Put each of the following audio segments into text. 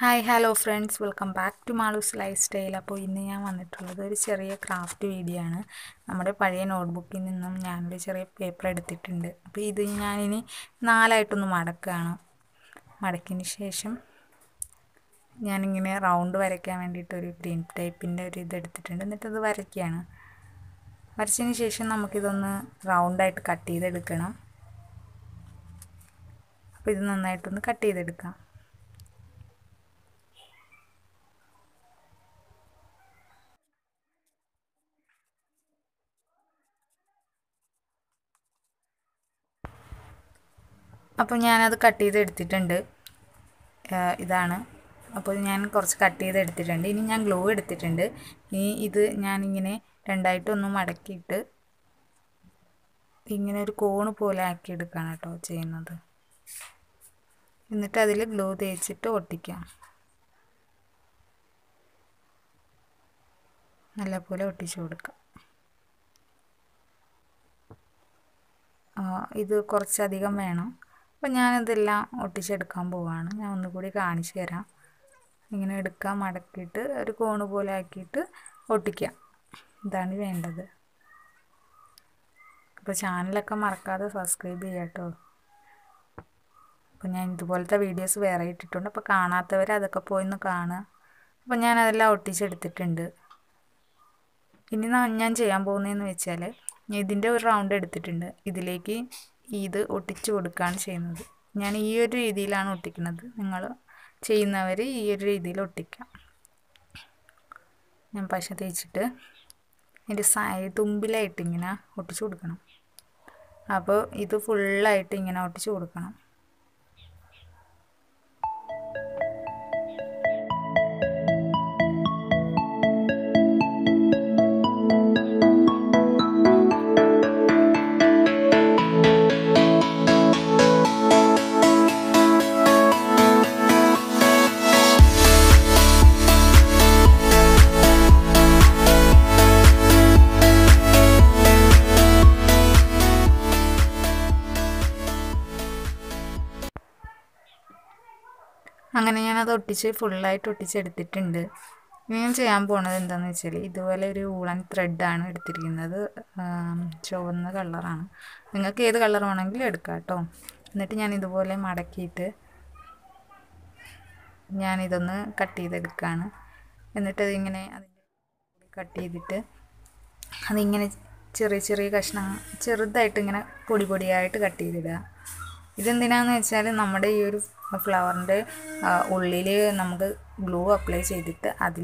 hi hello friends welcome back to മാളൂസ് life style അപ്പോൾ ഇന്ന് ഞാൻ വന്നിട്ടുള്ളത് ഒരു ചെറിയ ക്രാഫ്റ്റ് വീഡിയോ ആണ് നമ്മുടെ പഴയ നോട്ട്ബുക്കിൽ നിന്നും ഞാനൊരു ചെറിയ പേപ്പർ എടുത്തിട്ടുണ്ട് അപ്പോൾ ഇത് ഞാനിനി നാലായിട്ടൊന്ന് മടക്കുകയാണ് മടക്കിയതിന് ശേഷം ഞാനിങ്ങനെ റൗണ്ട് വരയ്ക്കാൻ വേണ്ടിയിട്ട് ഒരു ഗ്രീൻ ടൈപ്പിൻ്റെ ഒരു ഇത് എടുത്തിട്ടുണ്ട് എന്നിട്ടത് വരയ്ക്കുകയാണ് വരച്ചതിന് ശേഷം നമുക്കിതൊന്ന് റൗണ്ടായിട്ട് കട്ട് ചെയ്തെടുക്കണം അപ്പോൾ ഇത് നന്നായിട്ടൊന്ന് കട്ട് ചെയ്തെടുക്കാം അപ്പോൾ ഞാനത് കട്ട് ചെയ്ത് എടുത്തിട്ടുണ്ട് ഇതാണ് അപ്പോൾ ഞാൻ കുറച്ച് കട്ട് ചെയ്ത് എടുത്തിട്ടുണ്ട് ഇനി ഞാൻ ഗ്ലൂ എടുത്തിട്ടുണ്ട് ഇനി ഇത് ഞാനിങ്ങനെ രണ്ടായിട്ടൊന്ന് മടക്കിയിട്ട് ഇങ്ങനെ ഒരു കോണ് പോലെ ആക്കി എടുക്കുകയാണ് കേട്ടോ ചെയ്യുന്നത് എന്നിട്ട് അതിൽ ഗ്ലൂ തേച്ചിട്ട് ഒട്ടിക്കാം നല്ലപോലെ ഒട്ടിച്ചു കൊടുക്കാം ഇത് കുറച്ചധികം വേണം അപ്പോൾ ഞാനിതെല്ലാം ഒട്ടിച്ചെടുക്കാൻ പോവാണ് ഞാൻ ഒന്നുകൂടി കാണിച്ചു തരാം ഇങ്ങനെ എടുക്കാൻ മടക്കിയിട്ട് ഒരു കോണ് പോലെ ആക്കിയിട്ട് ഒട്ടിക്കാം ഇതാണ് വേണ്ടത് അപ്പോൾ ചാനലൊക്കെ മറക്കാതെ സബ്സ്ക്രൈബ് ചെയ്യാം കേട്ടോ അപ്പോൾ ഞാൻ ഇതുപോലത്തെ വീഡിയോസ് വേറെ ഇട്ടിട്ടുണ്ട് അപ്പോൾ കാണാത്തവർ അതൊക്കെ പോയി ഒന്ന് കാണുക അപ്പോൾ ഞാൻ അതെല്ലാം ഒട്ടിച്ചെടുത്തിട്ടുണ്ട് ഇനി ഞാൻ ചെയ്യാൻ പോകുന്നതെന്ന് വെച്ചാൽ ഇതിൻ്റെ ഒരു റൗണ്ട് എടുത്തിട്ടുണ്ട് ഇതിലേക്ക് ഇത് ഒട്ടിച്ചു കൊടുക്കുകയാണ് ചെയ്യുന്നത് ഞാൻ ഈ ഒരു രീതിയിലാണ് ഒട്ടിക്കുന്നത് നിങ്ങൾ ചെയ്യുന്നവർ ഈ ഒരു രീതിയിൽ ഒട്ടിക്കാം ഞാൻ പശ തേച്ചിട്ട് ഇതിൻ്റെ സൈഡ് തുമ്പിലായിട്ട് ഇങ്ങനെ ഒട്ടിച്ചു കൊടുക്കണം അപ്പോൾ ഇത് ഫുള്ളായിട്ട് ഇങ്ങനെ ഒട്ടിച്ചു കൊടുക്കണം അങ്ങനെ ഞാനത് ഒട്ടിച്ച് ഫുള്ളായിട്ട് ഒട്ടിച്ചെടുത്തിട്ടുണ്ട് ഇനി ഞാൻ ചെയ്യാൻ പോണത് എന്താണെന്ന് വെച്ചാൽ ഇതുപോലെ ഒരു ഊളൻ ത്രെഡാണ് എടുത്തിരിക്കുന്നത് ചുവന്ന കളറാണ് നിങ്ങൾക്ക് ഏത് കളർ വേണമെങ്കിലും എടുക്കാം കേട്ടോ എന്നിട്ട് ഞാൻ ഇതുപോലെ മടക്കിയിട്ട് ഞാനിതൊന്ന് കട്ട് ചെയ്തെടുക്കുകയാണ് എന്നിട്ട് അതിങ്ങനെ അതിൻ്റെ കട്ട് ചെയ്തിട്ട് അതിങ്ങനെ ചെറിയ ചെറിയ കഷ്ണം ചെറുതായിട്ട് ഇങ്ങനെ പൊടി പൊടിയായിട്ട് കട്ട് ചെയ്തിടുക ഇതെന്തിനാന്ന് വെച്ചാൽ നമ്മുടെ ഈ ഒരു ഫ്ലവറിൻ്റെ ഉള്ളിൽ നമുക്ക് ഗ്ലൂ അപ്ലൈ ചെയ്തിട്ട് അതിൽ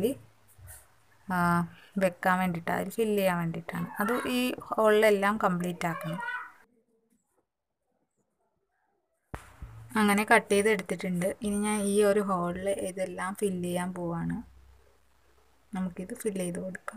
വെക്കാൻ വേണ്ടിയിട്ട് അതിൽ ഫില്ല് ചെയ്യാൻ വേണ്ടിയിട്ടാണ് അത് ഈ ഹോളിലെല്ലാം കംപ്ലീറ്റ് ആക്കണം അങ്ങനെ കട്ട് ചെയ്ത് എടുത്തിട്ടുണ്ട് ഇനി ഞാൻ ഈ ഒരു ഹോളിൽ ഇതെല്ലാം ഫില്ല് ചെയ്യാൻ പോവാണ് നമുക്കിത് ഫില്ല് ചെയ്ത് കൊടുക്കാം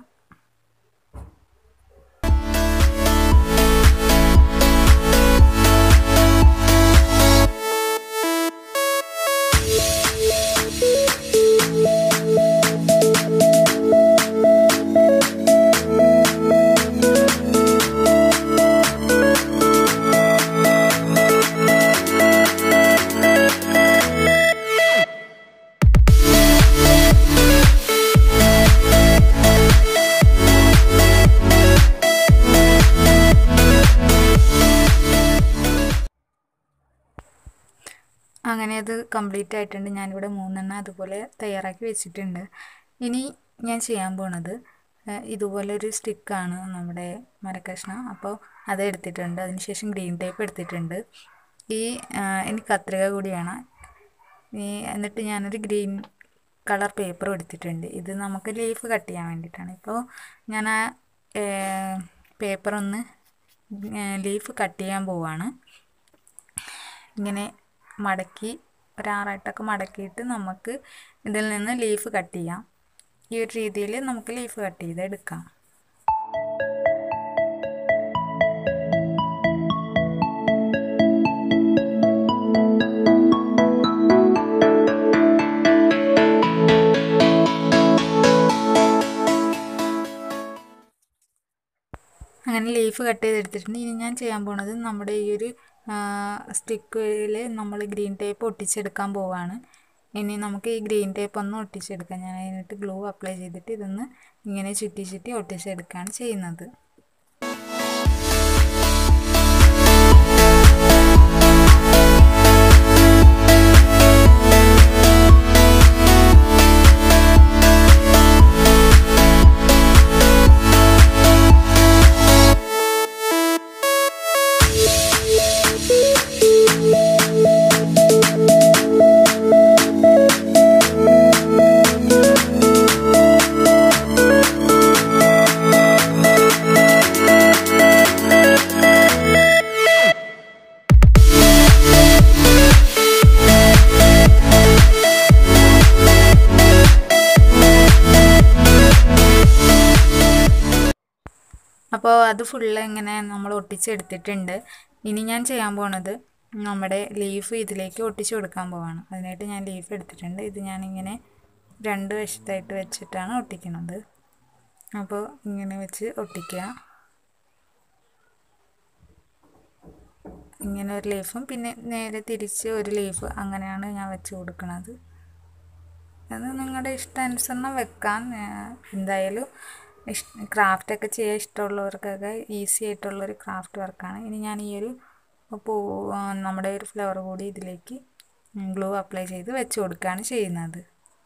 അങ്ങനെ അത് കംപ്ലീറ്റ് ആയിട്ടുണ്ട് ഞാനിവിടെ മൂന്നെണ്ണം അതുപോലെ തയ്യാറാക്കി വെച്ചിട്ടുണ്ട് ഇനി ഞാൻ ചെയ്യാൻ പോണത് ഇതുപോലെ ഒരു സ്റ്റിക്കാണ് നമ്മുടെ മരക്കഷ്ണം അപ്പോൾ അത് എടുത്തിട്ടുണ്ട് അതിനുശേഷം ഗ്രീൻ ടേപ്പ് എടുത്തിട്ടുണ്ട് ഈ ഇനി കത്രിക കൂടിയാണ് ഈ എന്നിട്ട് ഞാനൊരു ഗ്രീൻ കളർ പേപ്പറും എടുത്തിട്ടുണ്ട് ഇത് നമുക്ക് ലീഫ് കട്ട് ചെയ്യാൻ വേണ്ടിയിട്ടാണ് ഇപ്പോൾ ഞാൻ ആ പേപ്പറൊന്ന് ലീഫ് കട്ട് ചെയ്യാൻ പോവാണ് ഇങ്ങനെ മടക്കി ഒരാറായിട്ടൊക്കെ മടക്കിയിട്ട് നമുക്ക് ഇതിൽ നിന്ന് ലീഫ് കട്ട് ചെയ്യാം ഈ ഒരു രീതിയിൽ നമുക്ക് ലീഫ് കട്ട് ചെയ്ത് എടുക്കാം അങ്ങനെ ലീഫ് കട്ട് ചെയ്തെടുത്തിട്ടുണ്ട് ഇനി ഞാൻ ചെയ്യാൻ പോണത് നമ്മുടെ ഈ ഒരു സ്റ്റിക്കിൽ നമ്മൾ ഗ്രീൻ ടേപ്പ് ഒട്ടിച്ചെടുക്കാൻ പോവാണ് ഇനി നമുക്ക് ഈ ഗ്രീൻ ടേപ്പ് ഒന്ന് ഒട്ടിച്ചെടുക്കാം ഞാൻ അതിനായിട്ട് ഗ്ലൂ അപ്ലൈ ചെയ്തിട്ട് ഇതൊന്ന് ഇങ്ങനെ ചുറ്റി ചുറ്റി ഒട്ടിച്ചെടുക്കുകയാണ് ചെയ്യുന്നത് അപ്പോൾ അത് ഫുള്ള് ഇങ്ങനെ നമ്മൾ ഒട്ടിച്ചെടുത്തിട്ടുണ്ട് ഇനി ഞാൻ ചെയ്യാൻ പോണത് നമ്മുടെ ലീഫ് ഇതിലേക്ക് ഒട്ടിച്ചു കൊടുക്കാൻ പോവാണ് അതിനായിട്ട് ഞാൻ ലീഫ് എടുത്തിട്ടുണ്ട് ഇത് ഞാനിങ്ങനെ രണ്ട് വശത്തായിട്ട് വെച്ചിട്ടാണ് ഒട്ടിക്കുന്നത് അപ്പോൾ ഇങ്ങനെ വെച്ച് ഒട്ടിക്കുക ഇങ്ങനെ ഒരു ലീഫും പിന്നെ നേരെ തിരിച്ച് ഒരു ലീഫ് അങ്ങനെയാണ് ഞാൻ വെച്ച് കൊടുക്കുന്നത് അത് നിങ്ങളുടെ ഇഷ്ടാനുസരണം വെക്കാം എന്തായാലും ഇഷ് ക്രാഫ്റ്റൊക്കെ ചെയ്യാൻ ഇഷ്ടമുള്ളവർക്കൊക്കെ ഈസി ആയിട്ടുള്ളൊരു ക്രാഫ്റ്റ് വർക്കാണ് ഇനി ഞാൻ ഈ ഒരു പൂ നമ്മുടെ ഒരു ഫ്ലവർ കൂടി ഇതിലേക്ക് ഗ്ലൂ അപ്ലൈ ചെയ്ത് വെച്ച് കൊടുക്കുകയാണ് ചെയ്യുന്നത്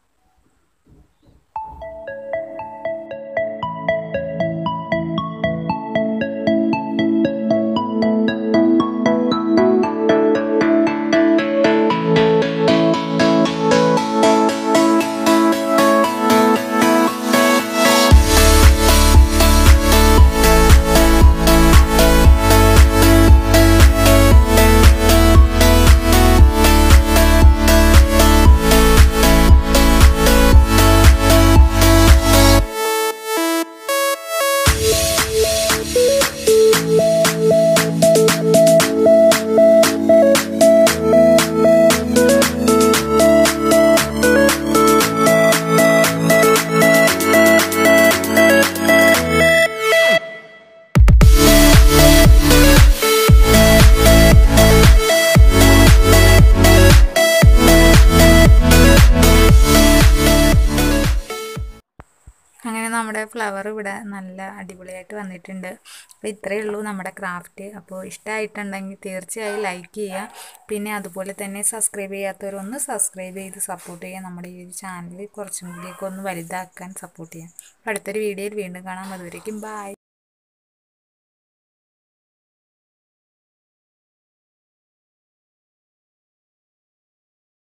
അങ്ങനെ നമ്മുടെ ഫ്ലവർ ഇവിടെ നല്ല അടിപൊളിയായിട്ട് വന്നിട്ടുണ്ട് അപ്പോൾ ഇത്രയേ ഉള്ളൂ നമ്മുടെ ക്രാഫ്റ്റ് അപ്പോൾ ഇഷ്ടമായിട്ടുണ്ടെങ്കിൽ തീർച്ചയായും ലൈക്ക് ചെയ്യുക പിന്നെ അതുപോലെ തന്നെ സബ്സ്ക്രൈബ് ചെയ്യാത്തവരൊന്ന് സബ്സ്ക്രൈബ് ചെയ്ത് സപ്പോർട്ട് ചെയ്യുക നമ്മുടെ ഈ ഒരു ചാനൽ കുറച്ചും കൂടിയൊക്കെ ഒന്ന് വലുതാക്കാൻ സപ്പോർട്ട് ചെയ്യാം അടുത്തൊരു വീഡിയോയിൽ വീണ്ടും കാണാം അതുവരേക്കും ബായ്